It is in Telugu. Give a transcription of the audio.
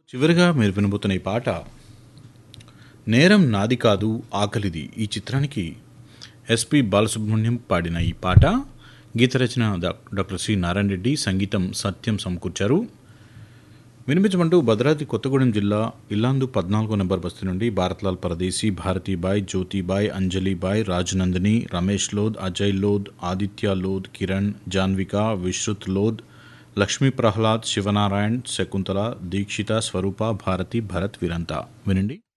చివరిగా మీరు వినబోతున్న ఈ పాట నేరం నాది కాదు ఆకలిది ఈ చిత్రానికి ఎస్పి బాలసుబ్రహ్మణ్యం పాడిన ఈ పాట గీత రచన డా- డాక్టర్ సి నారాయణ రెడ్డి సంగీతం సత్యం సమకూర్చారు వినిపించమంటూ భద్రాద్రి కొత్తగూడెం జిల్లా ఇల్లాందు పద్నాలుగో నెంబర్ బస్తీ నుండి భారత్లాల్ పరదేశీ భారతీబాయ్ జ్యోతిబాయ్ అంజలిబాయ్ రాజనందిని రమేష్ లోద్ అజయ్ లోద్ ఆదిత్య లోద్ కిరణ్ జాన్విక విశ్రుత్ లోద్ లక్ష్మీ ప్రహ్లాద్ శివనారాయణ్ శకుంతల దీక్షిత స్వరూప భారతి భరత్ వీరంతా వినండి